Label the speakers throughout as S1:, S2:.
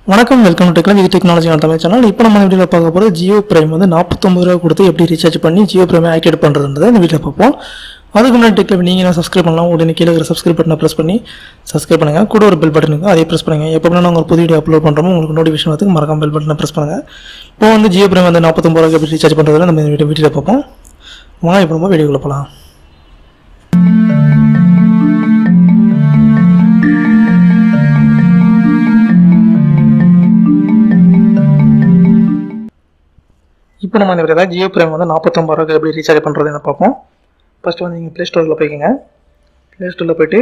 S1: வணக்கம் welcome to technology technology on Tamil channel இப்போ நம்ம வீடியோவில் பார்க்க போகிறது ஜியோ பிரைம் வந்து நாற்பத்தொம்பது ரூபா கொடுத்து எப்படி ரீசார்ஜ் பண்ணி ஜியோ பிரைமை ஆக்டிவேட் பண்ணுறதுன்றதை இந்த வீடியோவில் பார்ப்போம் அதுக்கு முன்னாடி டெக்கில் நீங்கள் என்ன சப்ஸ்கிரைப் பண்ணலாம் உடனே கீழே இருக்கிற சப்ஸ்கிரைப் பட்டனை ப்ரெஸ் பண்ணி சப்ஸ்கிரைப் பண்ணுங்கள் கூட ஒரு பெல் பட்டன் இருக்கும் அதே ப்ரெஸ் பண்ணுங்கள் எப்போ நாங்கள் ஒரு புது வீடியோ அப்லோட் பண்ணுறோமோ உங்களுக்கு நோட்டிஃபிகேஷன் வந்து மறக்காம பெல் பட்டனை ப்ரெஸ் பண்ணுங்கள் இப்போ வந்து ஜியோ பிரைம் வந்து நாற்பத்தொம்பது ரூபாய்க்கு எப்படி ரீசார்ஜ் பண்ணுறதுல நம்ம இந்த வீடியோவில் பார்ப்போம் வாங்க இப்போ நம்ம வீடியோக்குள்ளே போகலாம் இப்போ நம்ம இந்த வீடியோவில் ஜியோ பிரைம் வந்து நாற்பத்தொம்பது ரூபாய்க்கு எப்படி ரீசார்ஜ் பண்ணுறதுன்னு பார்ப்போம் ஃபஸ்ட்டு வந்து நீங்கள் ப்ளே ஸ்டோரில் போய்க்கோங்க ப்ளே ஸ்டோரில் போயிட்டு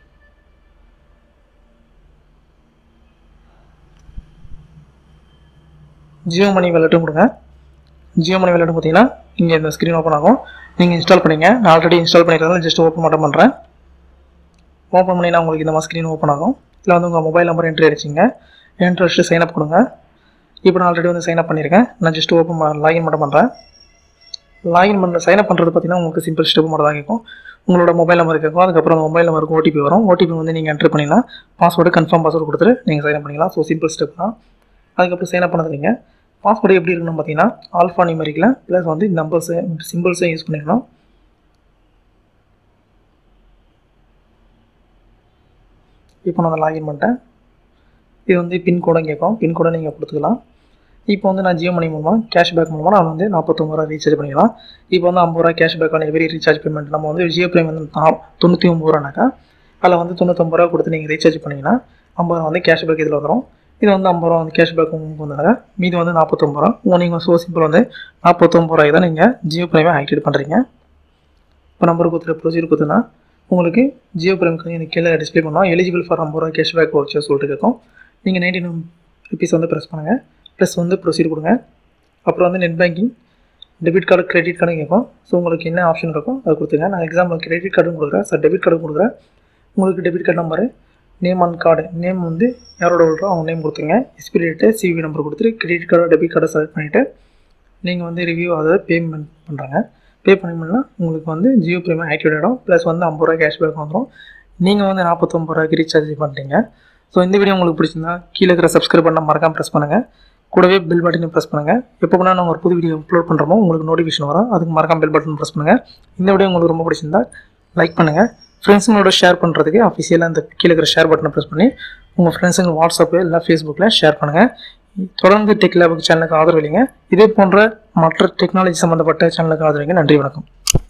S1: ஜியோ மணி வெல்லட்டும் கொடுங்க ஜியோ மணி வெல்லட்டும் பார்த்தீங்கன்னா இங்கே இந்த ஸ்க்ரீன் ஓப்பன் ஆகும் நீங்கள் இன்ஸ்டால் பண்ணீங்க நான் ஆல்ரெடி இன்ஸ்டால் பண்ணிக்கிறதால ஜஸ்ட் ஓப்பன் மட்டும் பண்ணுறேன் ஓப்பன் பண்ணினா உங்களுக்கு இந்த மாதிரி ஸ்க்ரீன் ஓப்பன் ஆகும் இல்லை வந்து உங்கள் மொபைல் நம்பர் என்ட்ரி அடிச்சிங்க என்ட்ரி அடிச்சுட்டு சைன் அப் கொடுங்க இப்போ நான் ஆல்ரெடி வந்து சைன் அப் பண்ணியிருக்கேன் நான் ஜஸ்ட் ஓப்பன் லாகின் மட்டும் பண்ணுறேன் லாகின் பண்ண சைன் அப் பண்ணுறது பார்த்தீங்கன்னா உங்களுக்கு சிம்பிள் ஸ்டெப் மட்டும் தான் கேட்கும் உங்களோட மொபைல் நம்பர் கேட்கும் அதுக்கப்புறம் மொபைல் நம்பருக்கு ஓடிபி வரும் ஓடிபி வந்து நீங்கள் என்ட்ரு பண்ணிங்கன்னா பாஸ்வேர்டு கன்ஃபார்ம் பாஸ்வேர்டு கொடுத்துட்டு நீங்கள் சைன் அப் பண்ணிக்கலாம் ஸோ சிம்பிள் ஸ்டெப் தான் அதுக்கப்புறம் சைன் அப் பண்ணது நீங்கள் பாஸ்வேர்டு எப்படி இருக்கணும் பார்த்தீங்கன்னா ஆல்ஃபா நிமரிக்கில் ப்ளஸ் வந்து நம்பர்ஸு சிம்பிள்ஸும் யூஸ் பண்ணிக்கணும் இப்போ நான் லாகின் பண்ணிட்டேன் இது வந்து பின்கோடும் கேட்கும் பின்கோடை நீங்கள் கொடுத்துக்கலாம் இப்போ வந்து நான் ஜியோ மணி மூலமாக கேஷ்பேக் மூலமாக நான் வந்து நாற்பத்தொம்பது ரூபா ரீசார்ஜ் பண்ணிக்கலாம் இப்போ வந்து ஐம்பது ரூபா cashback on every recharge payment நம்ம வந்து ஜியோ பிரைம் வந்து நா- தொண்ணூற்றி ஒம்பது ரூபானாக்கா அதில் வந்து தொண்ணூத்தொம்பது ரூபா கொடுத்து நீங்கள் ரீசார்ஜ் பண்ணிங்கன்னா ஐம்பது ரூபா வந்து கேஷ்பேக் இதில் வந்துடும் இது வந்து ஐம்பது ரூபா வந்து கேஷ்பேக் உங்களுக்கு வந்தாங்க மீதி வந்து நாற்பத்தொம்பது ரூபா உங்கள் நீங்கள் ஸோ சிம்பிள் வந்து நாற்பத்தொம்பது ரூபாய்க்கு தான் நீங்கள் ஜியோ பிரைமை ஆக்டிவேட் பண்ணுறீங்க இப்போ நம்பர் கொடுத்துட்டு ப்ரொசீஜர் கொடுத்தனா உங்களுக்கு ஜியோ பிரைமுக்கு எனக்கு கீழே டிஸ்ப்ளே பண்ணுவோம் எலிஜிபிள் ஃபார் ஐம்பது ரூபா கேஷ்பேக் வச்சு சொல்லிட்டு கேட்கும் நீங்கள் நைன்டி நைன் ருபீஸ் வந்து ப்ரெஸ் பண்ணுங்கள் ப்ளஸ் வந்து ப்ரொசீட் கொடுங்க அப்புறம் வந்து net banking debit card credit கார்டும் கேட்கும் ஸோ உங்களுக்கு என்ன ஆப்ஷன் இருக்கும் அதை கொடுத்துங்க நான் எக்ஸாம்பிள் கிரெடிட் கார்டும் கொடுக்குறேன் சார் டெபிட் கார்டும் கொடுக்குறேன் உங்களுக்கு debit card number name on card name வந்து யாரோட விட்றோ அவங்க நேம் கொடுத்துங்க எக்ஸ்பிரி டேட்டு சிவி நம்பர் கொடுத்துட்டு கிரெடிட் கார்டு டெபிட் கார்டை செலக்ட் பண்ணிவிட்டு நீங்கள் வந்து ரிவ்யூ அதை பேமெண்ட் பண்ணுறாங்க பே பண்ணிங்கன்னா உங்களுக்கு வந்து ஜியோ பிரீமியம் ஆக்டிவேட் ஆகிடும் ப்ளஸ் வந்து ஐம்பது ரூபா கேஷ்பேக் வந்துடும் நீங்கள் வந்து நாற்பத்தொம்பது ரூபாய்க்கு ரீசார்ஜ் பண்ணுறீங்க ஸோ இந்த வீடியோ உங்களுக்கு பிடிச்சிருந்தா கீழே இருக்கிற சப்ஸ்கிரைப் பண்ண மறக்காம ப்ரெஸ் பண்ணுங்கள் கூடவே பெல் பட்டனையும் ப்ரெஸ் பண்ணுங்கள் எப்போ வேணால் நாங்கள் ஒரு புது வீடியோ அப்லோட் பண்ணுறோமோ உங்களுக்கு நோட்டிஃபிகேஷன் வரும் அதுக்கு மறக்காம பெல் பட்டன் ப்ரெஸ் பண்ணுங்கள் இந்த வீடியோ உங்களுக்கு ரொம்ப பிடிச்சிருந்தா லைக் பண்ணுங்கள் ஃப்ரெண்ட்ஸுங்களோட ஷேர் பண்ணுறதுக்கு அஃபிஷியலாக இந்த கீழே இருக்கிற ஷேர் பட்டனை ப்ரெஸ் பண்ணி உங்கள் ஃப்ரெண்ட்ஸுங்க வாட்ஸ்அப்பு இல்லை ஃபேஸ்புக்கில் ஷேர் பண்ணுங்கள் தொடர்ந்து டெக் லேபுக்கு சேனலுக்கு ஆதரவு இல்லைங்க இதே போன்ற மற்ற டெக்னாலஜி சம்மந்தப்பட்ட சேனலுக்கு ஆதரவுங்க நன்றி வணக்கம்